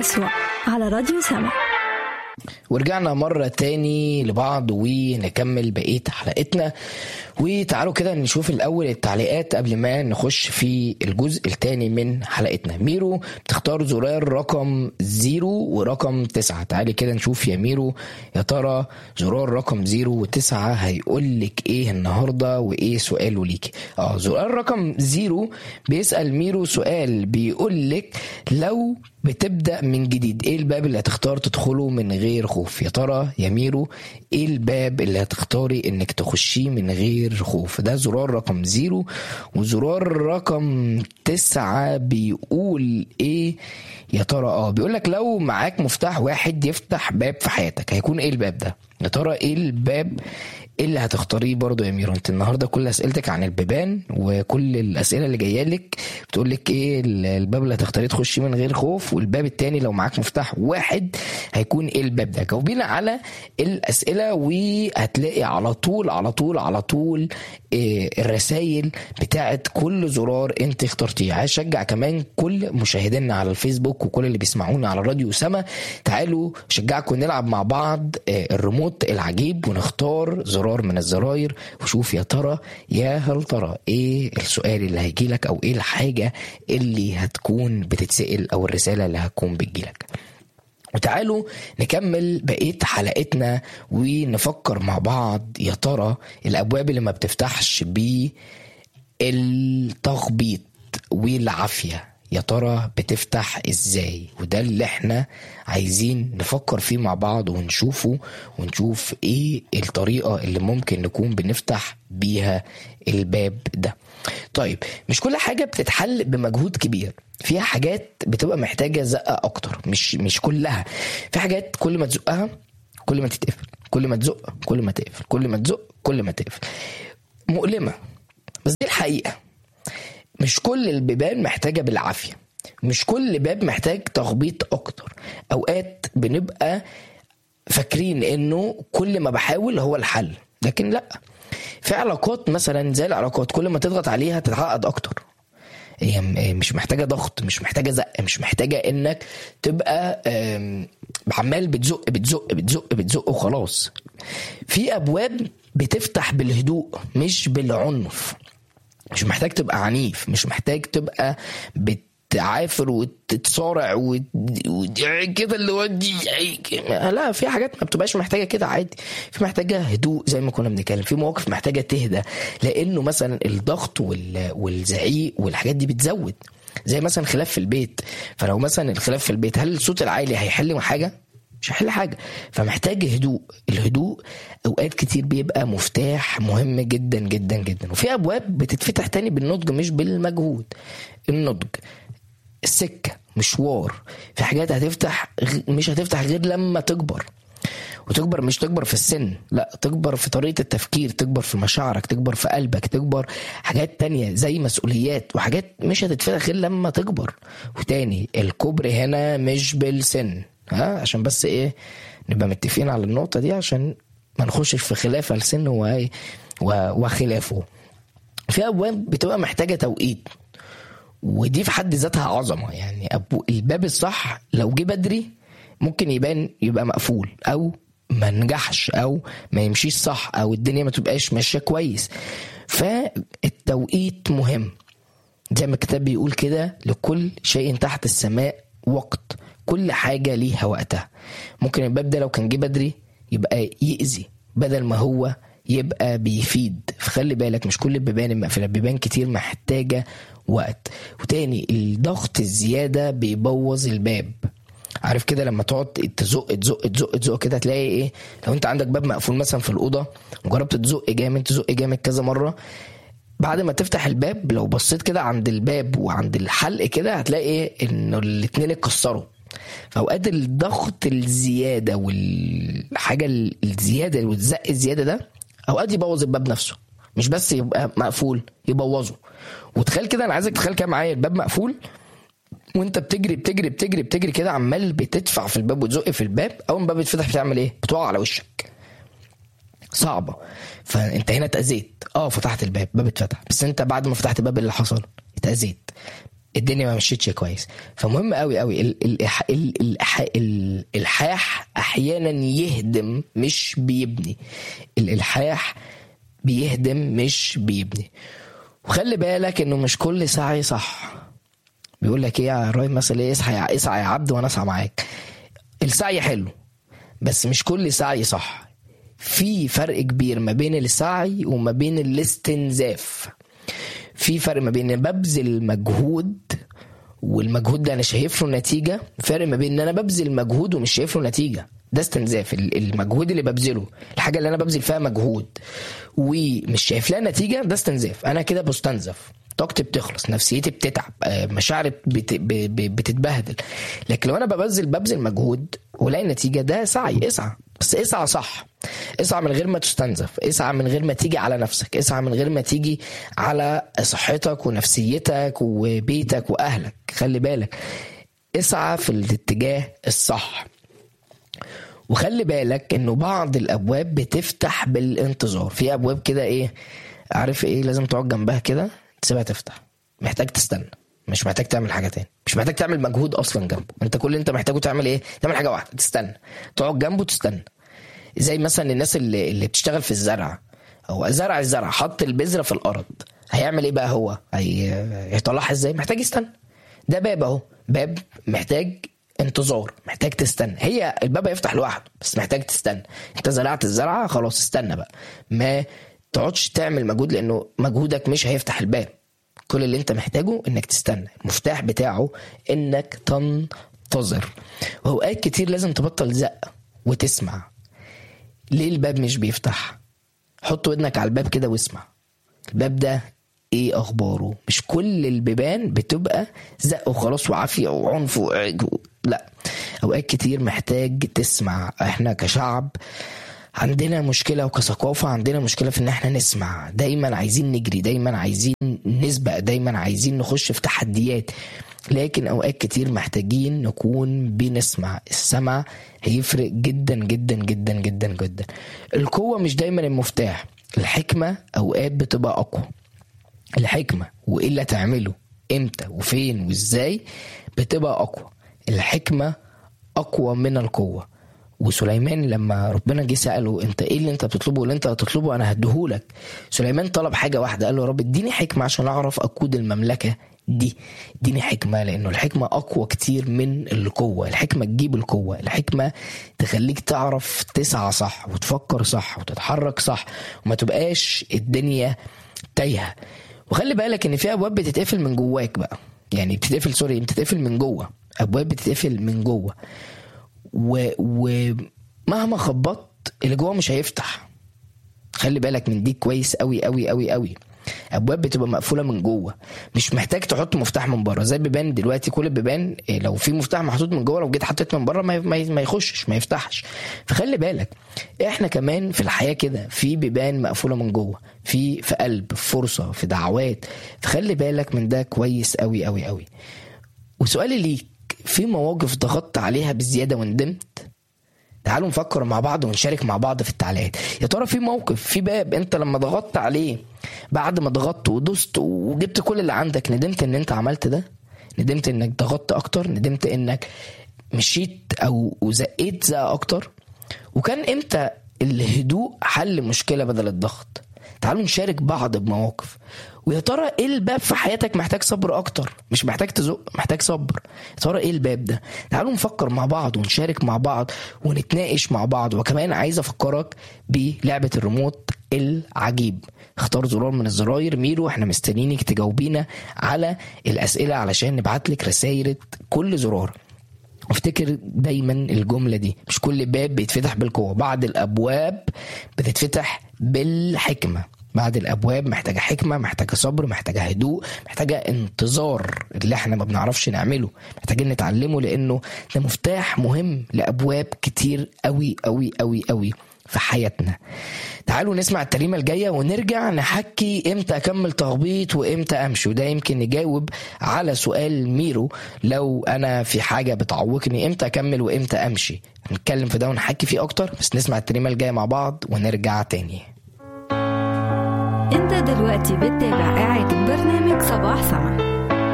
يسوع على راديو سما ورجعنا مرة تاني لبعض ونكمل بقية حلقتنا وتعالوا كده نشوف الأول التعليقات قبل ما نخش في الجزء التاني من حلقتنا ميرو بتختار زرار رقم زيرو ورقم تسعة تعالي كده نشوف يا ميرو يا ترى زرار رقم زيرو وتسعة هيقول لك ايه النهاردة وايه سؤاله ليكي اه زرار رقم زيرو بيسأل ميرو سؤال بيقول لك لو بتبدا من جديد ايه الباب اللي هتختار تدخله من غير خوف يا ترى يا ميرو ايه الباب اللي هتختاري انك تخشيه من غير خوف ده زرار رقم زيرو وزرار رقم تسعة بيقول ايه يا ترى اه بيقول لك لو معاك مفتاح واحد يفتح باب في حياتك هيكون ايه الباب ده يا ترى ايه الباب اللي هتختاريه برضو يا ميرو انت النهارده كل اسئلتك عن البيبان وكل الاسئله اللي جايه لك بتقول لك ايه الباب اللي هتختاريه تخشي من غير خوف والباب التاني لو معاك مفتاح واحد هيكون ايه الباب ده جاوبينا على الاسئله وهتلاقي على طول على طول على طول إيه الرسائل بتاعت كل زرار انت اخترتيه عايز اشجع كمان كل مشاهدينا على الفيسبوك وكل اللي بيسمعونا على راديو سما تعالوا شجعكم نلعب مع بعض إيه الريموت العجيب ونختار زرار من الزراير وشوف يا ترى يا هل ترى ايه السؤال اللي هيجي لك او ايه الحاجه اللي هتكون بتتسال او الرساله اللي هتكون بتجيلك وتعالوا نكمل بقية حلقتنا ونفكر مع بعض يا ترى الأبواب اللي ما بتفتحش بالتخبيط والعافية يا ترى بتفتح ازاي وده اللي احنا عايزين نفكر فيه مع بعض ونشوفه ونشوف ايه الطريقة اللي ممكن نكون بنفتح بيها الباب ده طيب مش كل حاجة بتتحل بمجهود كبير فيها حاجات بتبقى محتاجة زقة اكتر مش مش كلها في حاجات كل ما تزقها كل ما تتقفل كل ما تزق كل ما تقفل كل ما تزق كل ما تقفل مؤلمة بس دي الحقيقة مش كل البيبان محتاجة بالعافية مش كل باب محتاج تخبيط اكتر اوقات بنبقى فاكرين انه كل ما بحاول هو الحل لكن لا في علاقات مثلا زي العلاقات كل ما تضغط عليها تتعقد اكتر هي مش محتاجه ضغط مش محتاجه زق مش محتاجه انك تبقى عمال بتزق بتزق بتزق بتزق وخلاص في ابواب بتفتح بالهدوء مش بالعنف مش محتاج تبقى عنيف مش محتاج تبقى بتعافر وتتصارع وكده اللي ودي لا في حاجات ما بتبقاش محتاجه كده عادي في محتاجه هدوء زي ما كنا بنتكلم في مواقف محتاجه تهدى لانه مثلا الضغط والزعيق والحاجات دي بتزود زي مثلا خلاف في البيت فلو مثلا الخلاف في البيت هل الصوت العالي هيحل حاجه مش هيحل حاجة فمحتاج هدوء الهدوء أوقات كتير بيبقى مفتاح مهم جدا جدا جدا وفي أبواب بتتفتح تاني بالنضج مش بالمجهود النضج السكة مشوار في حاجات هتفتح مش هتفتح غير لما تكبر وتكبر مش تكبر في السن لا تكبر في طريقة التفكير تكبر في مشاعرك تكبر في قلبك تكبر حاجات تانية زي مسؤوليات وحاجات مش هتتفتح غير لما تكبر وتاني الكبر هنا مش بالسن ها عشان بس ايه نبقى متفقين على النقطة دي عشان ما نخشش في خلاف السن وخلافه في أبواب بتبقى محتاجة توقيت ودي في حد ذاتها عظمة يعني أبو الباب الصح لو جه بدري ممكن يبان يبقى مقفول أو ما نجحش أو ما يمشيش صح أو الدنيا ما تبقاش ماشية كويس فالتوقيت مهم زي ما الكتاب بيقول كده لكل شيء تحت السماء وقت كل حاجة ليها وقتها ممكن الباب ده لو كان جه بدري يبقى يأذي بدل ما هو يبقى بيفيد فخلي بالك مش كل البيبان المقفلة بيبان كتير محتاجة وقت وتاني الضغط الزيادة بيبوظ الباب عارف كده لما تقعد تزق تزق تزق تزق كده تلاقي ايه لو انت عندك باب مقفول مثلا في الاوضه وجربت تزق جامد تزق جامد كذا مره بعد ما تفتح الباب لو بصيت كده عند الباب وعند الحلق كده هتلاقي انه الاتنين اتكسروا فاوقات الضغط الزياده والحاجه الزياده والزق الزياده ده اوقات يبوظ الباب نفسه مش بس يبقى مقفول يبوظه وتخيل كده انا عايزك تخيل كده معايا الباب مقفول وانت بتجري بتجري بتجري بتجري كده عمال بتدفع في الباب وتزق في الباب اول ما الباب يتفتح بتعمل ايه بتقع على وشك صعبه فانت هنا اتاذيت اه فتحت الباب باب اتفتح بس انت بعد ما فتحت الباب اللي حصل اتاذيت الدنيا ما مشيتش كويس فمهم قوي قوي ال- الإح- ال- الإح- ال- الالحاح احيانا يهدم مش بيبني الالحاح بيهدم مش بيبني وخلي بالك انه مش كل سعي صح بيقول لك ايه يا راي مثلا ايه اسعى يا اسعى يا عبد وانا اسعى معاك السعي حلو بس مش كل سعي صح في فرق كبير ما بين السعي وما بين الاستنزاف في فرق ما بين إن ببذل مجهود والمجهود ده انا شايف له نتيجه فرق ما بين ان انا ببذل مجهود ومش شايف له نتيجه ده استنزاف ال- المجهود اللي ببذله الحاجه اللي انا ببذل فيها مجهود ومش شايف لها نتيجه ده استنزاف انا كده بستنزف طاقتي بتخلص نفسيتي بتتعب آه، مشاعري بت... ب... ب... بتتبهدل لكن لو انا ببذل ببذل مجهود ولاقي نتيجه ده سعي اسعى بس اسعى صح اسعى من غير ما تستنزف اسعى من غير ما تيجي على نفسك اسعى من غير ما تيجي على صحتك ونفسيتك وبيتك واهلك خلي بالك اسعى في الاتجاه الصح وخلي بالك انه بعض الابواب بتفتح بالانتظار في ابواب كده ايه عارف ايه لازم تقعد جنبها كده تسيبها تفتح محتاج تستنى مش محتاج تعمل حاجه تاني مش محتاج تعمل مجهود اصلا جنبه انت كل اللي انت محتاجه تعمل ايه تعمل حاجه واحده تستنى تقعد جنبه تستنى زي مثلا الناس اللي اللي بتشتغل في الزرع هو زرع الزرع حط البذره في الارض هيعمل ايه بقى هو هي... هيطلعها ازاي محتاج يستنى ده باب اهو باب محتاج انتظار محتاج تستنى هي الباب هيفتح لوحده بس محتاج تستنى انت زرعت الزرعه خلاص استنى بقى ما تقعدش تعمل مجهود لانه مجهودك مش هيفتح الباب كل اللي انت محتاجه انك تستنى المفتاح بتاعه انك تنتظر واوقات كتير لازم تبطل زق وتسمع ليه الباب مش بيفتح حط ودنك على الباب كده واسمع الباب ده ايه اخباره مش كل البيبان بتبقى زق وخلاص وعافيه وعنف وإعج و... لا اوقات كتير محتاج تسمع احنا كشعب عندنا مشكلة وكثقافة عندنا مشكلة في ان احنا نسمع دايما عايزين نجري دايما عايزين نسبق دايما عايزين نخش في تحديات لكن اوقات كتير محتاجين نكون بنسمع السمع هيفرق جدا جدا جدا جدا جدا القوة مش دايما المفتاح الحكمة اوقات بتبقى اقوى الحكمة وايه اللي هتعمله امتى وفين وازاي بتبقى اقوى الحكمة اقوى من القوة وسليمان لما ربنا جه ساله انت ايه اللي انت بتطلبه واللي انت هتطلبه انا هديهولك سليمان طلب حاجه واحده قال له يا رب اديني حكمه عشان اعرف اقود المملكه دي اديني حكمه لانه الحكمه اقوى كتير من القوه الحكمه تجيب القوه الحكمه تخليك تعرف تسعى صح وتفكر صح وتتحرك صح وما تبقاش الدنيا تايهه وخلي بالك ان في ابواب بتتقفل من جواك بقى يعني بتتقفل سوري بتتقفل من جوه ابواب بتتقفل من جوه و... ومهما خبطت اللي جوه مش هيفتح خلي بالك من دي كويس قوي قوي قوي قوي ابواب بتبقى مقفوله من جوه مش محتاج تحط مفتاح من بره زي البيبان دلوقتي كل البيبان إيه، لو في مفتاح محطوط من جوه لو جيت حطيت من بره ما ما- ما يخشش ما يفتحش فخلي بالك احنا كمان في الحياه كده في بيبان مقفوله من جوه في في قلب في فرصه في دعوات فخلي بالك من ده كويس قوي قوي قوي وسؤالي ليك في مواقف ضغطت عليها بزياده وندمت تعالوا نفكر مع بعض ونشارك مع بعض في التعليقات يا ترى في موقف في باب انت لما ضغطت عليه بعد ما ضغطت ودوست وجبت كل اللي عندك ندمت ان انت عملت ده ندمت انك ضغطت اكتر ندمت انك مشيت او زقيت زقه اكتر وكان امتى الهدوء حل مشكله بدل الضغط تعالوا نشارك بعض بمواقف ويا ترى ايه الباب في حياتك محتاج صبر اكتر مش محتاج تزق محتاج صبر يا ترى ايه الباب ده تعالوا نفكر مع بعض ونشارك مع بعض ونتناقش مع بعض وكمان عايز افكرك بلعبه الريموت العجيب اختار زرار من الزراير ميرو احنا مستنيينك تجاوبينا على الاسئله علشان نبعت لك رسائل كل زرار وافتكر دايما الجملة دي مش كل باب بيتفتح بالقوة بعض الأبواب بتتفتح بالحكمة بعض الأبواب محتاجة حكمة محتاجة صبر محتاجة هدوء محتاجة انتظار اللي احنا ما بنعرفش نعمله محتاجين نتعلمه لأنه ده مفتاح مهم لأبواب كتير قوي قوي قوي قوي في حياتنا تعالوا نسمع التريمة الجاية ونرجع نحكي امتى اكمل تخبيط وامتى امشي وده يمكن نجاوب على سؤال ميرو لو انا في حاجة بتعوقني امتى اكمل وامتى امشي هنتكلم في ده ونحكي فيه اكتر بس نسمع التريمة الجاية مع بعض ونرجع تاني انت دلوقتي بتتابع إعادة برنامج صباح سما